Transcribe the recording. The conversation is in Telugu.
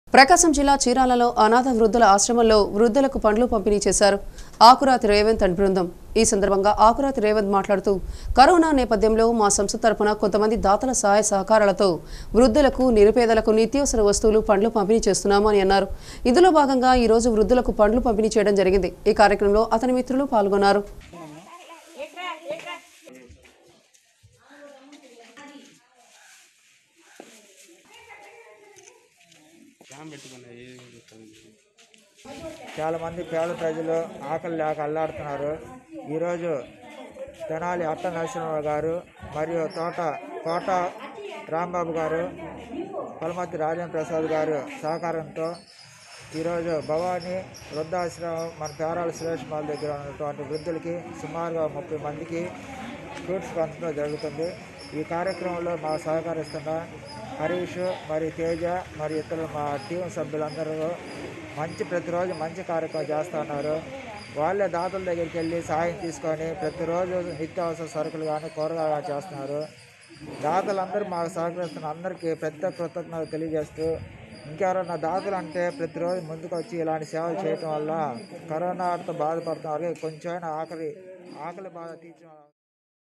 ప్రకాశం జిల్లా చీరాలలో అనాథ వృద్ధుల ఆశ్రమంలో వృద్ధులకు పండ్లు పంపిణీ చేశారు ఆకురాతి రేవంత్ అండ్ బృందం ఈ సందర్భంగా ఆకురాతి రేవంత్ మాట్లాడుతూ కరోనా నేపథ్యంలో మా సంస్థ తరపున కొంతమంది దాతల సహాయ సహకారాలతో వృద్ధులకు నిరుపేదలకు నిత్యావసర వస్తువులు పండ్లు పంపిణీ చేస్తున్నాము అని అన్నారు ఇందులో భాగంగా ఈ రోజు వృద్ధులకు పండ్లు పంపిణీ చేయడం జరిగింది ఈ కార్యక్రమంలో అతని మిత్రులు పాల్గొన్నారు చాలామంది పేద ప్రజలు ఆకలి లేక అల్లాడుతున్నారు ఈరోజు తెనాలి అట్ట నరసింహరావు గారు మరియు తోట కోట రాంబాబు గారు పలమతి రాజేంద్ర ప్రసాద్ గారు సహకారంతో ఈరోజు భవానీ వృద్ధాశ్రమం మన పేరాల సురేష్ మాల్ దగ్గర ఉన్నటువంటి వృద్ధులకి సుమారుగా ముప్పై మందికి ఫ్రూట్స్ పంచడం జరుగుతుంది ఈ కార్యక్రమంలో మా సహకరిస్తున్న హరీష్ మరి తేజ మరి ఇతర మా టీం సభ్యులందరూ మంచి ప్రతిరోజు మంచి కార్యక్రమం చేస్తున్నారు వాళ్ళే దాతల దగ్గరికి వెళ్ళి సాయం తీసుకొని ప్రతిరోజు నిత్యావసర సరుకులు కానీ కూరగాయలు కానీ చేస్తున్నారు దాతలందరూ మాకు సహకరిస్తున్న అందరికీ పెద్ద కృతజ్ఞతలు తెలియజేస్తూ ఇంకెవరన్నా దాతలు అంటే ప్రతిరోజు ముందుకు వచ్చి ఇలాంటి సేవలు చేయటం వల్ల కరోనాతో బాధపడుతున్నారు కొంచెమైనా ఆకలి ఆకలి బాధ తీర్చడం